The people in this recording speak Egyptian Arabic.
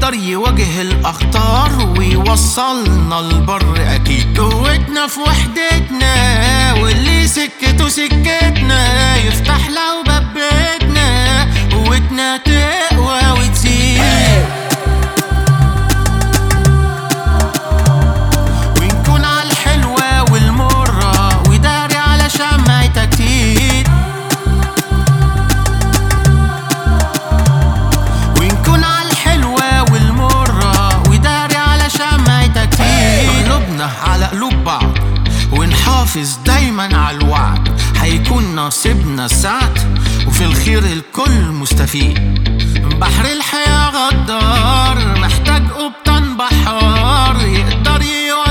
يقدر يواجه الأخطار ويوصلنا البر أكيد قوتنا في وحدتنا واللي سكته سكتنا يفتح له باب بيتنا قوتنا تقوى وتزيد ونكون على الحلوة والمرة وداري على شمعة كتير ونكون على الحلوة والمرة وداري على شمعة كتير قلوبنا على قلوب بعض ونحافظ دايما على الوعد هيكون نصيبنا السعد وفي الخير الكل مستفيد بحر الحياة غدار محتاج قبطان بحار يقدر يقف